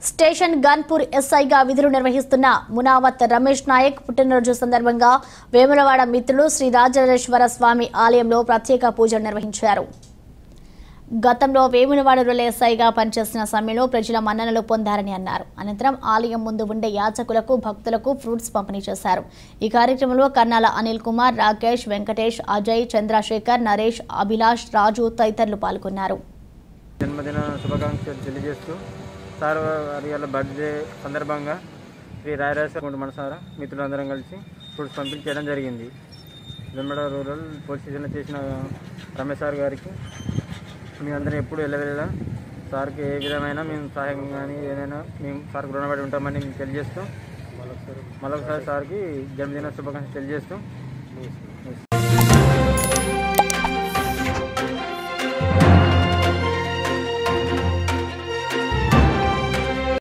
station Ghanpur ఎస్ఐగా విధులు నిర్వహిస్తున్న మునావత్ రమేష్ నాయక్ పుట్టినరోజు సందర్భంగా వేములవాడ మిత్రులు శ్రీ రాజరాజేశ్వర స్వామి ఆలయంలో ప్రత్యేక పూజలు నిర్వహించారు గతంలో వేములవాడలో ఎస్ఐగా పనిచేసిన సమయంలో ప్రజల మన్ననలు పొందారని అన్నారు అనంతరం ఆలయం ముందు ఉండే యాచకులకు భక్తులకు ఫ్రూట్స్ పంపిణీ చేశారు ఈ కార్యక్రమంలో కర్నాల అనిల్ కుమార్ రాకేష్ వెంకటేష్ అజయ్ చంద్రశేఖర్ నరేష్ అభిలాష్ రాజు తదితరులు పాల్గొన్నారు జన్మదిన శుభాకాంక్షలు తెలియజేస్తూ సార్ వారి వాళ్ళ బర్త్డే సందర్భంగా శ్రీ రాయరాజేశ్వర మనసారా మిత్రులందరం కలిసి ఫ్రూట్స్ పంపిణీ చేయడం జరిగింది వెంబడ రూరల్ పోలీస్ స్టేషన్లో చేసిన రమేష్ సార్ గారికి మీ అందరం ఎప్పుడు వెళ్ళవెళ్ళ సార్కి ఏ విధమైన మేము సహాయం కానీ ఏదైనా మేము సార్కి రుణపడి ఉంటామని మేము తెలియజేస్తూ మరొకసారి సార్కి జన్మదిన శుభాకాంక్షలు తెలియజేస్తూ